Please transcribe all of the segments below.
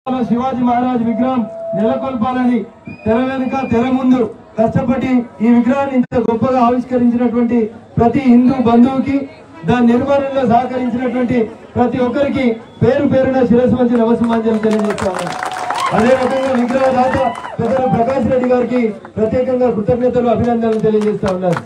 శివాజీ మహారాజ్ విగ్రహం నెలకొల్పాలని తెర వెనుక తెర ముందు కష్టపడి ఈ విగ్రహాన్ని ఇంత గొప్పగా ఆవిష్కరించినటువంటి ప్రతి హిందూ బంధువుకి దాని నిర్మాణంలో సహకరించినటువంటి ప్రతి ఒక్కరికి పేరు పేరున శిరస్సు మంచి నమస్సుమాంజలి తెలియజేస్తాను అదే రకంగా విగ్రహదాత పెద్దలు ప్రకాష్ రెడ్డి గారికి ప్రత్యేకంగా కృతజ్ఞతలు అభినందనలు తెలియజేస్తా ఉన్నారు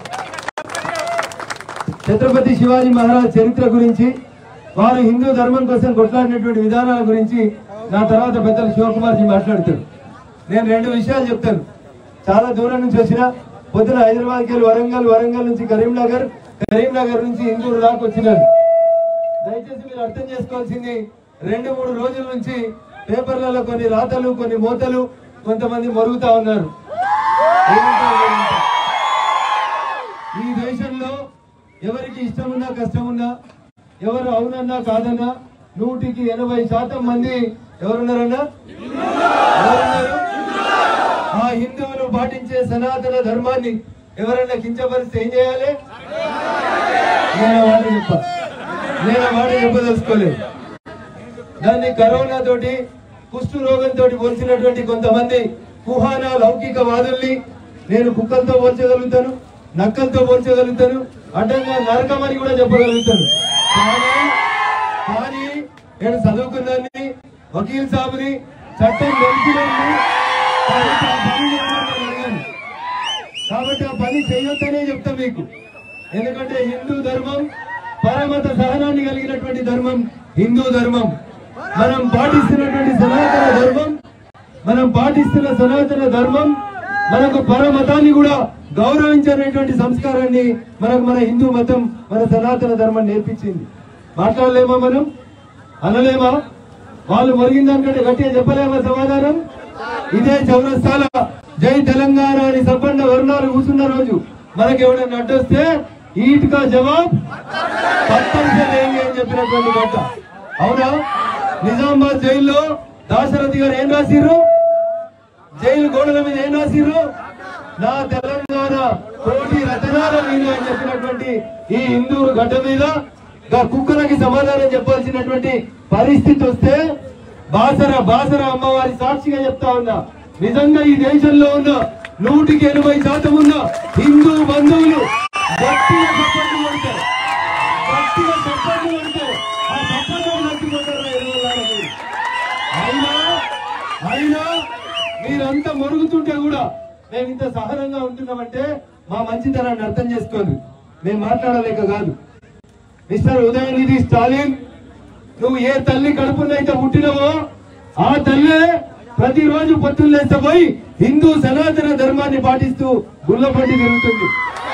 ఛత్రపతి శివాజీ మహారాజ్ చరిత్ర గురించి వారు హిందూ ధర్మం కోసం కొట్లాడినటువంటి విధానాల గురించి నా తర్వాత పెద్దలు శివకుమార్ జీ మాట్లాడుతారు నేను రెండు విషయాలు చెప్తాను చాలా దూరం నుంచి వచ్చిన పొద్దున హైదరాబాద్కి వెళ్ళి వరంగల్ వరంగల్ నుంచి కరీంనగర్ కరీంనగర్ నుంచి ఇందూరు దాకా వచ్చినాను దయచేసి మీరు అర్థం చేసుకోవాల్సింది రెండు మూడు రోజుల నుంచి పేపర్లలో కొన్ని రాతలు కొన్ని మోతలు కొంతమంది మరుగుతా ఉన్నారు ఏమంటారు మీరంతా? ఈ దేశంలో ఎవరికి ఇష్టం ఉన్నా కష్టం ఉన్నా ఎవరు అవునన్నా కాదన్నా నూటికి ఎనభై శాతం మంది ఎవరున్నారన్నా ఎవరున్నారు ఆ హిందువులు పాటించే సనాతన ధర్మాన్ని ఎవరైనా కించపరిస్తే ఏం చేయాలి నేను ఆ మాట చెప్ప నేను ఆ మాట చెప్పదలుచుకోలేదు దాన్ని కరోనా తోటి కుష్టు రోగంతో పోల్చినటువంటి కొంతమంది కుహానా లౌకిక వాదుల్ని నేను కుక్కలతో పోల్చగలుగుతాను నక్కలతో పోల్చగలుగుతాను అడ్డంగా నరకమని కూడా చెప్పగలుగుతాను కానీ కానీ నేను చదువుకున్నాన్ని వకీల్ సాబుని చట్టం తెలిసినోడిని, కాబట్టి ఆ పని చేయమని నేను అడగాను. కాబట్టి ఆ పని చేయొద్దనే చెప్తా మీకు ఎందుకంటే హిందూ ధర్మం పరమత సహనాన్ని కలిగినటువంటి ధర్మం హిందూ ధర్మం మనం పాటిస్తున్నటువంటి సనాతన ధర్మం మనం పాటిస్తున్న సనాతన ధర్మం మనకు పరమతాన్ని కూడా గౌరవించేటువంటి సంస్కారాన్ని మనకు మన హిందూ మతం మన సనాతన ధర్మం నేర్పించింది మాట్లాడలేమా మనం అనలేమా వాళ్ళు మొరిగిన దానికంటే గట్టిగా చెప్పలేమా సమాధానం ఇదే చౌరస్తాల జై తెలంగాణ అని సంపన్న వర్ణాలు కూర్చున్న రోజు మనకి ఎవడన్నా అడ్డొస్తే ఈటుగా జవాబ్ పత్తంసే లేంగి అని చెప్పినటువంటి మాట అవునా నిజామాబాద్ జైల్లో దాశరథి గారు ఏం రాసిర్రు జైలు గోడల మీద ఏం రాసిర్రు నా తెలంగాణ కోటి రతనాల మీద అని చెప్పినటువంటి ఈ హిందూ గడ్డ మీద గా కుక్కలకి సమాధానం చెప్పాల్సినటువంటి పరిస్థితి వస్తే బాసర బాసర అమ్మవారి సాక్షిగా చెప్తా ఉన్నా నిజంగా ఈ దేశంలో ఉన్న నూటికి ఎనభై శాతం ఉన్న హిందూ బంధువులు గట్టిగా చప్పట్లు కొడతారు గట్టిగా చప్పట్లు కొడితే ఆ చప్పట్లు నచ్చిపోతారు అయినా అయినా మీరంతా మొరుగుతుంటే కూడా మేము ఇంత సహనంగా ఉంటున్నామంటే మా మంచితనాన్ని అర్థం చేసుకోండి మేము మాట్లాడలేక కాదు మిస్టర్ ఉదయనిధి స్టాలిన్ నువ్వు ఏ తల్లి కడుపునైతే పుట్టినవో ఆ తల్లే ప్రతిరోజు పొత్తులు లేస్తే పోయి హిందూ సనాతన ధర్మాన్ని పాటిస్తూ గుళ్ళపట్టి తిరుగుతుంది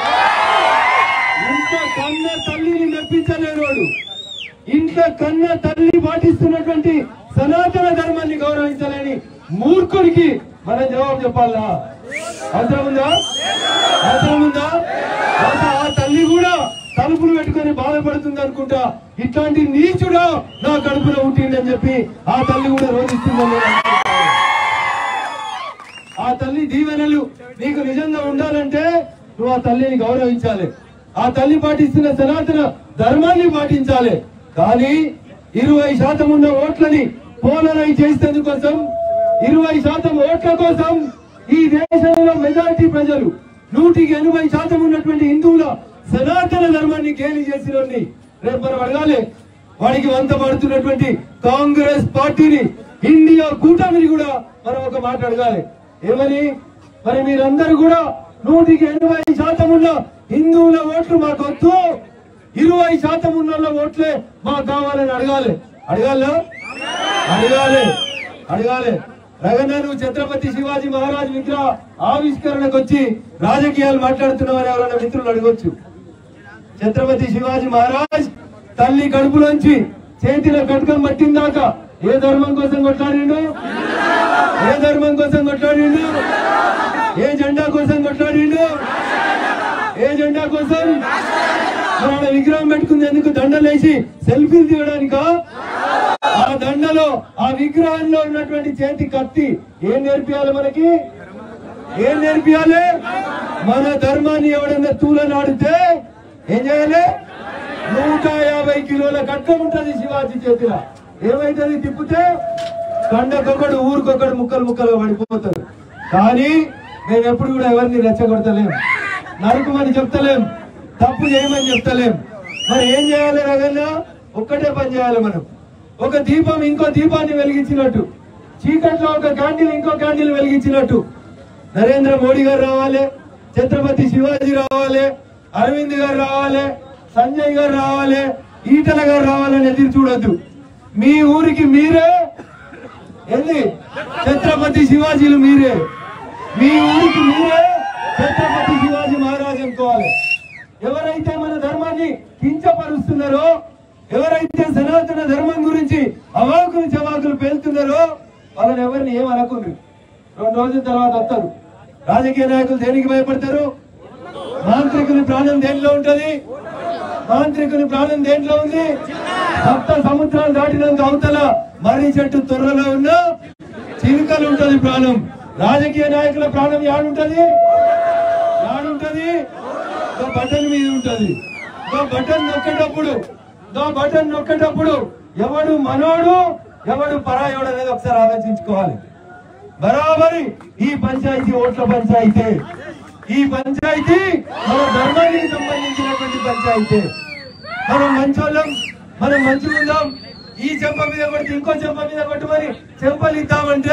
ఇంత కన్న తల్లిని మెప్పించలేనోడు ఇంత కన్న తల్లి పాటిస్తున్నటువంటి సనాతన ధర్మాన్ని గౌరవించాలని మూర్ఖుడికి మనం జవాబు చెప్పాలా అవసరం ఉందా అవసరం ఉందా బహుశా ఆ తల్లి కూడా తలుపులు పెట్టుకొని బాధపడుతుంది అనుకుంటా ఇట్లాంటి నీచుడా నా కడుపులో పుట్టిందని చెప్పి ఆ తల్లి కూడా రోధిస్తుందని నేను అనుకుంటాను. ఆ తల్లి దీవెనలు నీకు నిజంగా ఉండాలంటే నువ్వు ఆ తల్లిని గౌరవించాలి ఆ తల్లి పాటిస్తున్న సనాతన ధర్మాన్ని పాటించాలి కానీ ఇరవై శాతం ఉన్న ఓట్లని పోలరైజ్ చేసేందుకోసం ఇరవై శాతం ఓట్ల కోసం ఈ దేశంలో మెజారిటీ ప్రజలు నూటికి ఎనభై శాతం ఉన్నటువంటి హిందువుల సనాతన ధర్మాన్ని గేలి చేసిన వాడిని రేపు మనం అడగాలి వాడికి వంత పడుతున్నటువంటి కాంగ్రెస్ పార్టీని ఇండియా కూటమిని కూడా మనం ఒక మాట అడగాలి ఏమని మరి మీరందరూ కూడా నూటికి ఎనభై శాతం ఉన్న హిందువుల ఓట్లు మాకు వద్దు ఇరవై శాతం ఉన్న వాళ్ళ ఓట్లే మాకు కావాలని అడగాలి అడగాలా అడగాలి అడగాలి రగన్న నువ్వు ఛత్రపతి శివాజీ మహారాజ్ విగ్రహ ఆవిష్కరణకు వచ్చి రాజకీయాలు మాట్లాడుతున్నావని ఎవరైనా మిత్రులు అడగొచ్చు ఛత్రపతి శివాజీ మహారాజ్ తల్లి కడుపులోంచి చేతిలో కటకం పట్టిందాక ఏ ధర్మం కోసం కొట్లాడిండు ఏ ధర్మం కోసం కొట్లాడిండు ఏ జెండా కోసం కొట్లాడిండు ఏ జెండా కోసం మరి ఆడ విగ్రహం పెట్టుకుంది ఎందుకు దండలేసి సెల్ఫీలు తీయడానికా ఆ దండలో ఆ విగ్రహంలో ఉన్నటువంటి చేతి కత్తి ఏం నేర్పియాలి మనకి ఏం నేర్పియాలి మన ధర్మాన్ని ఎవడన్నా తూలనాడితే ఏం చేయాలి నూట యాభై కిలోల కట్ట ఉంటది శివాజీ చేతిలో ఏమైతుంది తిప్పితే కండకొకడు ఊరికొకడు ముక్కలు ముక్కలుగా పడిపోతారు కానీ మేము ఎప్పుడు కూడా ఎవరిని రెచ్చగొడతలేం నరుకుమని చెప్తలేం తప్పు చేయమని చెప్తలేం మరి ఏం చేయాలి రగన్న ఒక్కటే పని చేయాలి మనం ఒక దీపం ఇంకో దీపాన్ని వెలిగించినట్టు చీకట్లో ఒక క్యాండిల్ ఇంకో క్యాండిల్ వెలిగించినట్టు నరేంద్ర మోడీ గారు రావాలి ఛత్రపతి శివాజీ రావాలి అరవింద్ గారు రావాలి సంజయ్ గారు రావాలి ఈటల గారు రావాలని ఎదురు చూడొద్దు మీ ఊరికి మీరే ఏంది ఛత్రపతి శివాజీలు మీరే మీ ఊరికి మీరే ఛత్రపతి శివాజీ మహారాజ్ అనుకోవాలి ఎవరైతే మన ధర్మాన్ని కించపరుస్తున్నారో ఎవరైతే సనాతన ధర్మం గురించి అవాకులు చవాకులు పేలుతున్నారో వాళ్ళని ఎవరిని ఏం అనకుండ్రు రెండు రోజుల తర్వాత వస్తారు రాజకీయ నాయకులు దేనికి భయపడతారు మాంత్రికుని ప్రాణం దేంట్లో ఉంటది మాంత్రికుని ప్రాణం దేంట్లో ఉంది సప్త సముద్రాలు దాటినందుకు అవతల మర్రి చెట్టు తొర్రలో ఉన్న చిలుకలు ఉంటది ప్రాణం రాజకీయ నాయకుల ప్రాణం యాడుంటది యాడుంటది దో బటన్ మీద ఉంటది దో బటన్ నొక్కేటప్పుడు దో బటన్ నొక్కేటప్పుడు ఎవడు మనోడు ఎవడు పరాయోడు అనేది ఒకసారి ఆలోచించుకోవాలి బరాబరి ఈ పంచాయతీ ఓట్ల పంచాయతీ ఈ పంచాయతీ మన ధర్మానికి సంబంధించినటువంటి పంచాయతీ మనం మంచోళ్ళం మనం మంచిగా ఉందాం ఈ చెంప మీద కొట్టి ఇంకో చెంప మీద కొట్టుమని చెంపలు ఇద్దామంటే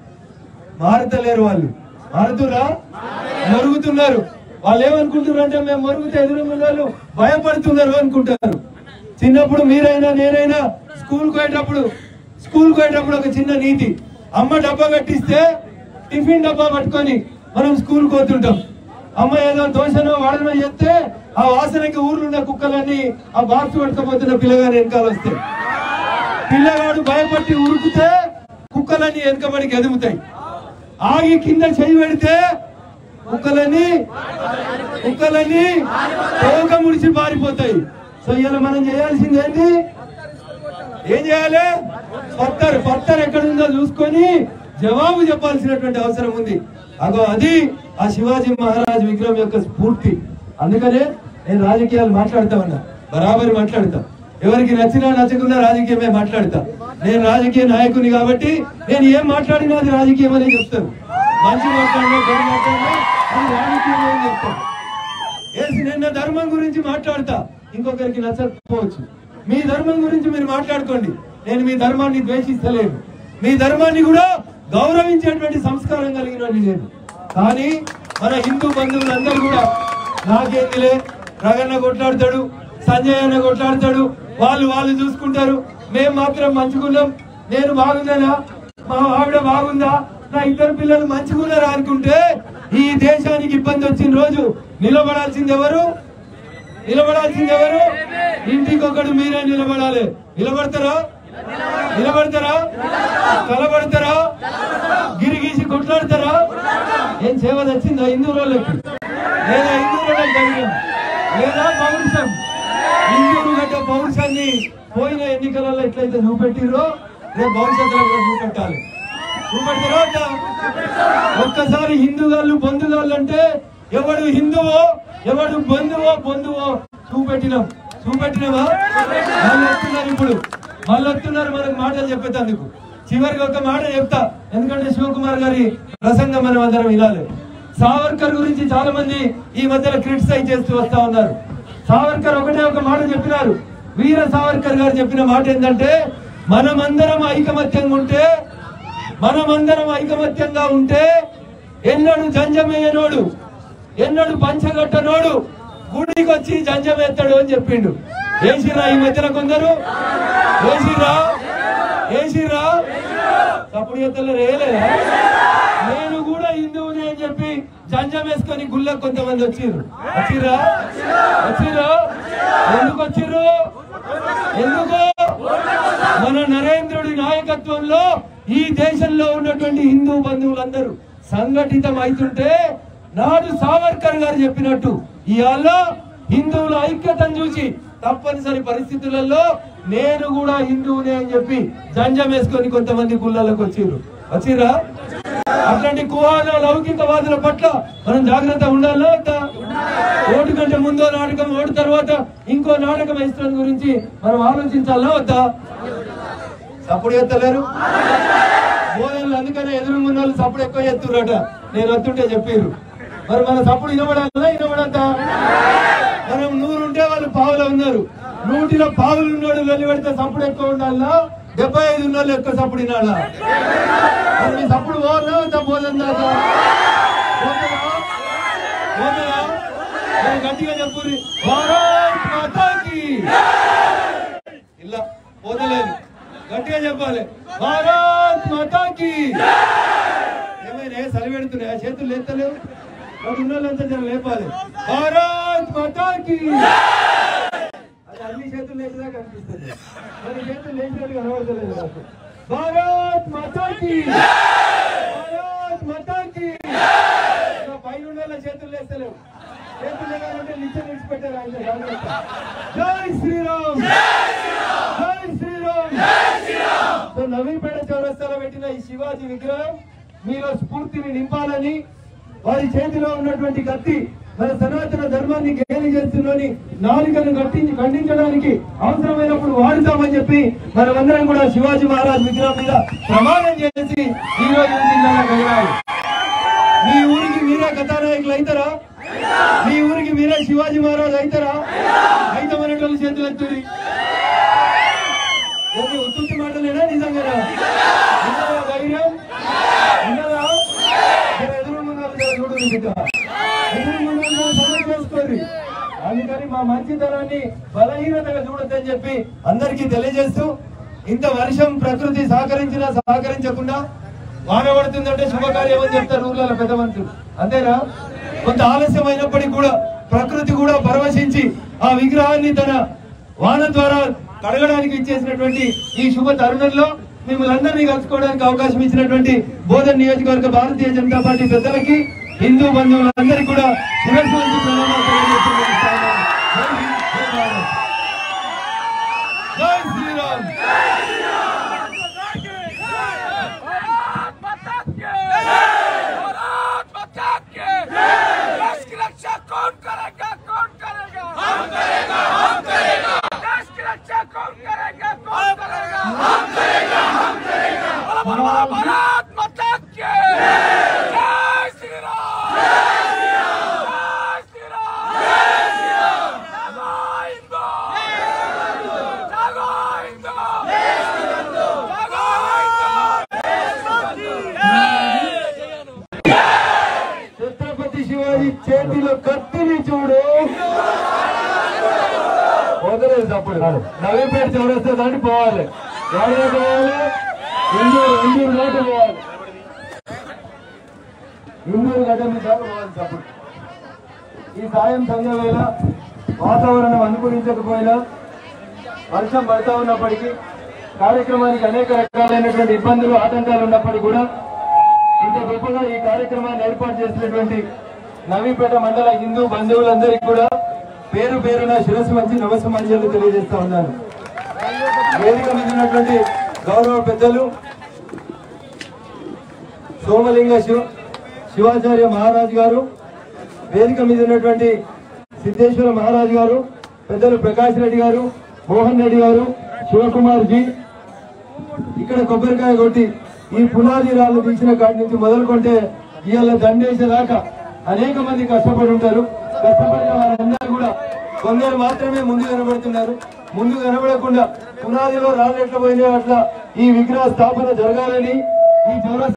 మారుతలేరు వాళ్ళు మారుతురా మరుగుతున్నారు వాళ్ళు ఏమనుకుంటున్నారు అంటే మేము మరుగుతే ఎదురు వాళ్ళు భయపడుతున్నారు అనుకుంటారు చిన్నప్పుడు మీరైనా నేనైనా స్కూల్ పోయేటప్పుడు స్కూల్ పోయేటప్పుడు ఒక చిన్న నీతి అమ్మ డబ్బా కట్టిస్తే టిఫిన్ డబ్బా పట్టుకొని మనం స్కూల్ పోతుంటాం అమ్మ ఏదో దోశనో వాడనో చెప్తే ఆ వాసనకి ఊర్లో ఉన్న కుక్కలన్నీ ఆ బాక్స్ పట్టుకపోతున్న పిల్లగాని వెనకాల వస్తాయి పిల్లగాడు భయపట్టి ఉరుకుతే కుక్కలన్నీ వెనకబడికి ఎదుగుతాయి ఆగి కింద చేయి పెడితే కుక్కలని కుక్కలని తోక ముడిచి పారిపోతాయి సో ఇలా మనం చేయాల్సింది ఏంటి ఏం చేయాలి పత్తర్ పత్తర్ ఎక్కడ ఉందో చూసుకొని జవాబు చెప్పాల్సినటువంటి అవసరం ఉంది అగో అది ఆ శివాజీ మహారాజ్ విగ్రహం యొక్క స్ఫూర్తి అందుకనే నేను రాజకీయాలు మాట్లాడుతా ఉన్నా బరాబరి మాట్లాడతా ఎవరికి నచ్చినా నచ్చకున్నా రాజకీయమే మాట్లాడతా నేను రాజకీయ నాయకుని కాబట్టి నేను ఏం మాట్లాడినా అది రాజకీయం అనే చెప్తాను మంచి మాట్లాడినా చెడు మాట్లాడినా అది రాజకీయమే అని చెప్తాను ఏసి నిన్న ధర్మం గురించి మాట్లాడతా ఇంకొకరికి నచ్చకపోవచ్చు మీ ధర్మం గురించి మీరు మాట్లాడుకోండి నేను మీ ధర్మాన్ని ద్వేషిస్తలేను మీ ధర్మాన్ని కూడా గౌరవించేటువంటి సంస్కారం కలిగిన నేను కానీ మన హిందూ బంధువులందరూ కూడా నాకేందిలే రగన్న కొట్లాడతాడు సంజయ్ అన్న కొట్లాడతాడు వాళ్ళు వాళ్ళు చూసుకుంటారు మేము మాత్రం మంచుకున్నాం నేను బాగున్నానా మా ఆవిడ బాగుందా నా ఇద్దరు పిల్లలు మంచిగున్నారా అనుకుంటే ఈ దేశానికి ఇబ్బంది వచ్చిన రోజు నిలబడాల్సింది ఎవరు నిలబడాల్సింది ఎవరు ఇంటికి ఒకడు మీరే నిలబడాలి నిలబడతారా నిలబడతారా కలబడతారా గిరిగీసి కొట్లాడతారా ఏం సేవ తెచ్చిందా హిందూ వాళ్ళకి లేదా హిందూ వాళ్ళకి ధైర్యం లేదా పౌరుషం హిందువులు గడ్డ పౌరుషాన్ని పోయిన ఎన్నికలలో ఎట్లయితే చూపెట్టిరో రేపు భవిష్యత్తులో కూడా చూపెట్టాలి చూపెడతారా వద్దా? ఒక్కసారి హిందూగాళ్ళు బంధుగాళ్ళు అంటే ఎవడు హిందువో ఎవడు బంధువో బంధువో చూపెట్టినాం చూపెట్టినామా వాళ్ళు వస్తున్నారు ఇప్పుడు వాళ్ళు వస్తున్నారు మనకు మాటలు చెప్పేటందుకు చివరికి ఒక మాట చెప్తా ఎందుకంటే శివకుమార్ గారి ప్రసంగం మనం అందరం వినాలి సావర్కర్ గురించి చాలా మంది ఈ మధ్యలో క్రిటిసైజ్ చేస్తూ వస్తా ఉన్నారు సావర్కర్ ఒకటే ఒక మాట చెప్పినారు వీర సావర్కర్ గారు చెప్పిన మాట ఏంటంటే మనమందరం ఐకమత్యంగా ఉంటే మనమందరం ఐకమత్యంగా ఉంటే ఎన్నడు జంజమేయనోడు ఎన్నడు పంచగట్టనోడు గుడికి వచ్చి జంజమెత్తాడు అని చెప్పిండు ఏసిరా ఈ మధ్యన కొందరు ఏసిరా ఏసిరా తప్పుడు ఎత్తలేరు వేయలేదా నేను కూడా హిందువుని అని చెప్పి జంజం వేసుకొని గుళ్ళకు కొంతమంది వచ్చిర్రు వచ్చిర్రా వచ్చిర్రా ఎందుకు వచ్చిర్రు ఎందుకు మన నరేంద్రుడి నాయకత్వంలో ఈ దేశంలో ఉన్నటువంటి హిందూ బంధువులందరూ సంఘటితం అవుతుంటే నాడు సావర్కర్ గారు చెప్పినట్టు ఇవాళ హిందువుల ఐక్యతను చూసి తప్పనిసరి పరిస్థితులలో నేను కూడా హిందువునే అని చెప్పి జంజం వేసుకొని కొంతమంది గుళ్ళలకు వచ్చిర్రు వచ్చిర్రా అట్లాంటి కుహాన లౌకికవాదుల పట్ల మనం జాగ్రత్త ఉండాలా వద్దా? ఓటు కంటే ముందో నాటకం ఓటు తర్వాత ఇంకో నాటకం వేసిన గురించి మనం ఆలోచించాలా వద్దా అప్పుడు ఎత్తలేరు కానీ ఎదురుగున్న వాళ్ళు సప్పుడు ఎక్కువ చేస్తుర్రట నేను వస్తుంటే చెప్పారు మరి మన సప్పుడు వినబడాలా వినబడంతా మనం నూరుంటే వాళ్ళు పావులో ఉన్నారు నూటిలో పావులు ఉన్నాడు వెళ్ళి పెడితే సప్పుడు ఎక్కువ ఉండాలా డెబ్బై ఐదు ఉన్న వాళ్ళు ఎక్కువ సప్పుడు వినాలా మరి మీ సప్పుడు పోవాలా వద్దా పోదందా పోతుందా? పోతుందా? మరి గట్టిగా చెప్పుర్రి భారత్ మాతాకి ఇలా పోతలేదు గట్టిగా చెప్పాలి భారత్ మాతాకి ఏమైనా చలి పెడుతున్నాయా చేతులు లేస్తలేవు వాడు ఉన్న వాళ్ళంతా జర లేపాలి భారత్ మాతాకి అది అన్ని చేతులు లేచినా కనిపిస్తుంది మరి చేతులు లేచినట్టు కనబడతలేదు నాకు భారత్ మాతాకి భారత్ మాతాకి ఇంకా పైన ఉన్న వాళ్ళ చేతులు లేస్తలేవు చేతులు లేకపోతే నిత్యం విడిచిపెట్టారు ఆయన జాగ్రత్త జై శ్రీరామ్ జై శ్రీరామ్ సో నవీపేట చౌరస్తాలో పెట్టిన ఈ శివాజీ విగ్రహం మీలో స్ఫూర్తిని నింపాలని వారి చేతిలో ఉన్నటువంటి కత్తి మన సనాతన ధర్మాన్ని గేలి చేస్తున్నని నాలుకను కట్టించి ఖండించడానికి అవసరమైనప్పుడు వాడుతామని చెప్పి మనమందరం కూడా శివాజీ మహారాజ్ విగ్రహం మీద ప్రమాణం చేసి ఈ రోజు జిల్లాలో వెళ్ళాలి మీ ఊరికి మీరే కథానాయకులు అవుతారా మీ ఊరికి మీరే శివాజీ మహారాజ్ అవుతారా అయితే మన చేతులు ఎత్తురి ఏంటి ఉత్తుత్తి మాటలేనా నిజంగానా ఉన్నదా ధైర్యం ఉన్నదా జర ఎదురున్న వాళ్ళు జర చూడండి బిడ్డ. ఎదురున్న వాళ్ళు సమయం చేసుకోర్రి. అందుకని మా మంచితనాన్ని బలహీనతగా చూడొద్దని చెప్పి అందరికీ తెలియజేస్తూ ఇంత వర్షం ప్రకృతి సహకరించినా సహకరించకుండా వాన పడుతుందంటే శుభకార్యం అని చెప్తారు ఊర్లలో పెద్ద మనుషులు అంతేనా కొంత ఆలస్యం అయినప్పటికీ కూడా ప్రకృతి కూడా పరవశించి ఆ విగ్రహాన్ని తన వాన ద్వారా కడగడానికి ఇచ్చేసినటువంటి ఈ శుభ తరుణంలో మిమ్మల్ని అందరినీ కలుసుకోవడానికి అవకాశం ఇచ్చినటువంటి బోధన్ నియోజకవర్గ భారతీయ జనతా పార్టీ పెద్దలకి హిందూ బంధువులందరికీ కూడా శిరస్సు వంచి ప్రణామాలు తెలియజేస్తున్నాను. జై హింద్, జై భారత్. జై శ్రీరామ్ देश की रक्षा कौन करेगा कौन करेगा हम करेगा हम करेगा देश की रक्षा कौन करेगा कौन करेगा हम करेगा हम करेगा बोलो बोलो बोलो भारत माता की जय श्री राम जय श्री राम जय श्री राम जय श्री राम जय हिंदू जय हिंदू ఛత్రపతి శివాజీ చేతిలో కత్తిని చూడు వదలేదు తప్పుడు నవీపేట చౌరస్తా దాటి పోవాలి ఎవరైనా పోవాలి ఇందూరు ఇందూరు దాటి పోవాలి ఇందూరు గడ్డ మీద దాటి పోవాలి తప్పుడు ఈ సాయం సంధ్య వేళ వాతావరణం అనుకూలించకపోయినా వర్షం పడతా ఉన్నప్పటికీ కార్యక్రమానికి అనేక రకాలైనటువంటి ఇబ్బందులు ఆటంకాలు ఉన్నప్పటికీ కూడా ఇంత గొప్పగా ఈ కార్యక్రమాన్ని ఏర్పాటు చేసినటువంటి నవీపేట మండల హిందూ బంధువులందరికీ కూడా పేరు పేరున శిరస్సు మంచి నమస్సమాన్యాలు తెలియజేస్తా ఉన్నాను వేదిక మీద ఉన్నటువంటి గౌరవ పెద్దలు సోమలింగ శివ శివాచార్య మహారాజ్ గారు వేదిక మీద ఉన్నటువంటి సిద్ధేశ్వర మహారాజ్ గారు పెద్దలు ప్రకాష్ రెడ్డి గారు మోహన్ రెడ్డి గారు శివకుమార్ జీ ఇక్కడ కొబ్బరికాయ కొట్టి ఈ పునాది రాళ్ళు తీసిన కాడి నుంచి మొదలుకుంటే ఇవాళ దండేసేదాకా అనేక మంది కష్టపడి ఉంటారు కష్టపడిన వారందరూ కూడా కొందరు మాత్రమే ముందు కనబడుతున్నారు ముందు కనబడకుండా పునాదిలో రాళ్ళు ఎట్లా పోయినా అట్లా ఈ విగ్రహ స్థాపన జరగాలని ఈ చౌరస్తా